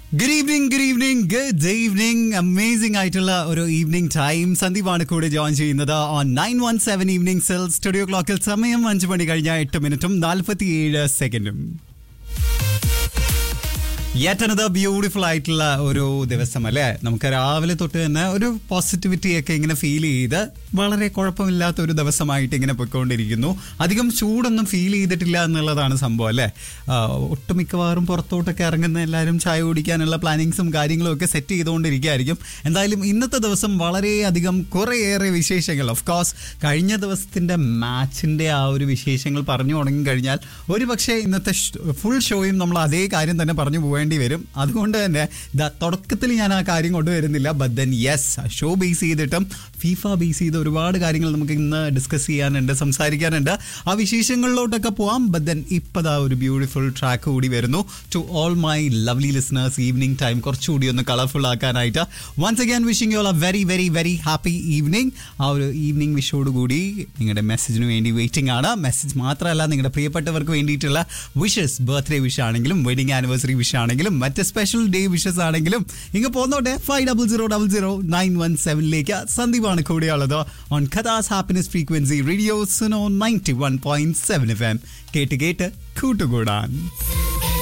good evening good evening good evening amazing ആയിട്ടുള്ള ഒരു evening time സന്ദീപാണ് കൂടെ ജോയിൻ ചെയ്യുന്നത് on nine one seven evening cell studio ക്ലോക്കിൽ സമയം അഞ്ച് മണി കഴിഞ്ഞ എട്ട് മിനിറ്റും നാൽപ്പത്തിയേഴ് സെക്കൻഡും യെറ്റ് അനദർ ബ്യൂട്ടിഫുൾ ആയിട്ടുള്ള ഒരു ദിവസം അല്ലേ നമുക്ക് രാവിലെ തൊട്ട് തന്നെ ഒരു പോസിറ്റിവിറ്റി ഒക്കെ ഇങ്ങനെ ഫീൽ ചെയ്ത് വളരെ കുഴപ്പമില്ലാത്ത ഒരു ദിവസമായിട്ട് ഇങ്ങനെ പൊയ്ക്കൊണ്ടിരിക്കുന്നു അധികം ചൂടൊന്നും ഫീൽ ചെയ്തിട്ടില്ല എന്നുള്ളതാണ് സംഭവം അല്ലേ ആ, ഒട്ടുമിക്കവാറും പുറത്തോട്ടൊക്കെ ഇറങ്ങുന്ന എല്ലാവരും ചായ കുടിക്കാനുള്ള പ്ലാനിങ്സും കാര്യങ്ങളും ഒക്കെ സെറ്റ് ചെയ്തുകൊണ്ടിരിക്കുകയായിരിക്കും എന്തായാലും ഇന്നത്തെ ദിവസം വളരെയധികം കുറേയേറെ വിശേഷങ്ങൾ ഓഫ് കോഴ്സ് കഴിഞ്ഞ ദിവസത്തിന്റെ മാച്ചിന്റെ ആ ഒരു വിശേഷങ്ങൾ പറഞ്ഞു തുടങ്ങി കഴിഞ്ഞാൽ ഒരു പക്ഷേ ഇന്നത്തെ ഫുൾ ഷോയും നമ്മൾ അതേ കാര്യം തന്നെ പറഞ്ഞു പോവേണ്ടി വരും അതുകൊണ്ട് തന്നെ ദാ തുടക്കത്തിൽ ഞാൻ ആ കാര്യം കൊണ്ടുവരുന്നില്ല but then yes show base ചെയ്തിട്ടും ഫീഫ ബേസ് ചെയ്ത് ഒരുപാട് കാര്യങ്ങൾ നമുക്ക് ഇന്ന് ഡിസ്കസ് ചെയ്യാനുണ്ട് സംസാരിക്കാനുണ്ട് ആ വിശേഷങ്ങളിലോട്ടൊക്കെ പോവാം ബട്ട് ദെൻ ഇപ്പതാ ഒരു ബ്യൂട്ടിഫുൾ ട്രാക്ക് കൂടി വരുന്നു to all my lovely listeners evening time കുറച്ചുകൂടി ഒന്ന് കളർഫുൾ ആക്കാനായിട്ട് once again wishing you all a very very very happy evening ആ ഒരു ഈവനിങ് വിഷോട് കൂടി നിങ്ങളുടെ മെസ്സേജിന് വേണ്ടി വെയിറ്റിംഗ് ആണ് മെസ്സേജ് മാത്രമല്ല നിങ്ങളുടെ പ്രിയപ്പെട്ടവർക്ക് വേണ്ടിയിട്ടുള്ള വിഷസ് ബർത്ത്ഡേ വിഷ് ആണെങ്കിലും വെഡിങ് ആനിവേഴ്സറി വിഷ് ആണെങ്കിലും മറ്റ് സ്പെഷ്യൽ ഡേ വിഷസ് ആണെങ്കിലും ഇങ്ങ് പോന്നോട്ടെ five double zero double zero nine one സെവനിലേക്ക് സന്ദീപാണ് കൂടെയുള്ളത് on Qatar's happiness frequency radio Suno ninety one point seven F M കേട്ട് കേട്ട് കൂട്ടുകൂടാൻ